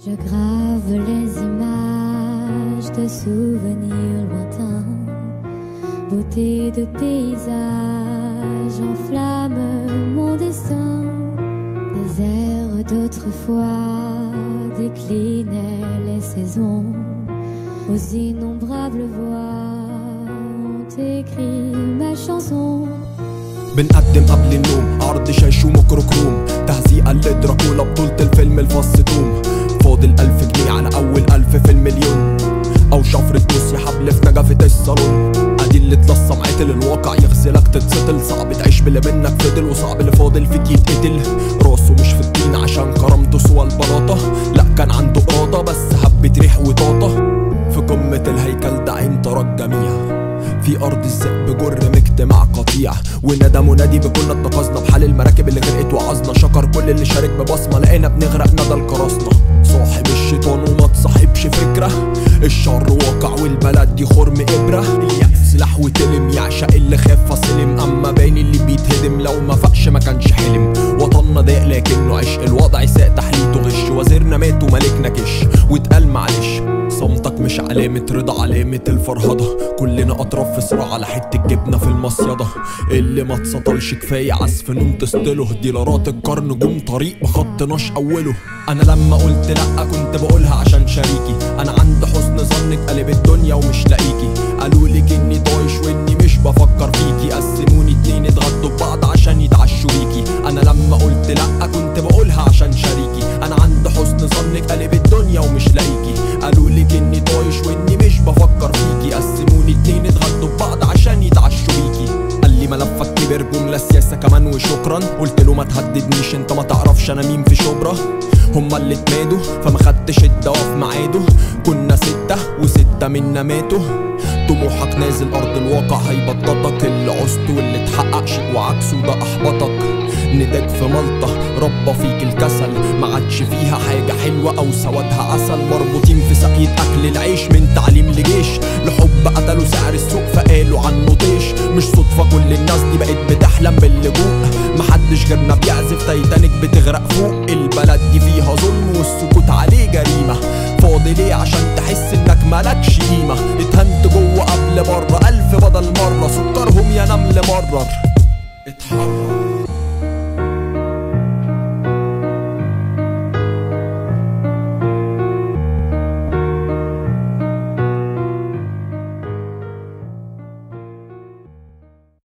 Je grave les images de souvenirs lointains, beauté de paysage enflamme mon destin. Les airs d'autrefois déclinaient les saisons, aux innombrables voix ont écrit ma chanson. بنقدم قبل النوم عرض شاش وميكروكروم تهزيقا لدراكولا بطولة الفيلم الفص توم فاضل ألف جنيه على أول ألف في المليون أو شفرة موس يا حبل في نجفة الصالون أدي اللي اتلصم عتل الواقع يغسلك تتسطل صعب تعيش باللي منك فضل وصعب اللي فاضل فيك يتقتل راسه مش في الطين عشان كرامته سوى البلاطة لا كان عنده إرادة بس حبة ريح وطاطة في قمة الهيكل ده عين ترى الجميع في ارض الذئب جرم اجتماع قطيع وندى منادي بكنا اتقظنا بحال المراكب اللي غرقت وعظنا شكر كل اللي شارك ببصمه لقينا بنغرق ندى القراصنه صاحب الشيطان وما تصاحبش فكره الشر واقع والبلد دي خرم ابره اليأس سلاح وتلم يعشق اللي خاف فسلم اما باين اللي بيتهدم لو ما فقش ما كانش حلم وطننا ضاق لكنه عشق الوضع ساء تحليته غش وزيرنا مات وملكنا كش واتقال معلش صمتك مش علامة رضا علامة الفرهضة كلنا أطراف في صراع على حتة جبنة في المصيدة اللي ما اتسطلش كفاية عزف نوم تسطله ديلارات القرن جم طريق ما خطناش أوله أنا لما قلت لأ كنت بقولها عشان شريكي أنا عند حسن ظنك قلب الدنيا ومش لاقيكي قالوا لك إني طايش وإني مش بفكر فيكي قسموني اتنين اتغدوا ببعض عشان يتعشوا بيكي أنا لما قلت لأ كنت بقولها عشان شريكي أنا عند حسن ظنك قلب الدنيا ومش لاقيكي قالوا لك اني طايش واني مش بفكر فيكي قسموني اتنين اتغدوا ببعض عشان يتعشوا بيكي قال لي ملفك كبر جملة سياسة كمان وشكرا قلت له ما تهددنيش انت ما تعرفش انا مين في شبرا هما اللي اتمادوا فما خدتش الدواء في ميعاده كنا ستة وستة منا ماتوا طموحك نازل ارض الواقع هيبططك اللي عوزته واللي اتحقق شيء وعكسه ده احبطك نداك في ملطة ربى فيك الكسل ما عادش فيها حاجة حلوة أو سوادها عسل مربوطين في سقية أكل العيش من تعليم لجيش لحب قتلوا سعر السوق فقالوا عنه طيش مش صدفة كل الناس دي بقت بتحلم باللجوء محدش غيرنا بيعزف تايتانيك بتغرق فوق البلد دي فيها ظلم والسكوت عليه جريمة فاضي ليه عشان تحس انك مالكش قيمة اتهنت جوه قبل بره ألف بدل مرة سكرهم يا نمل مرر اتحرك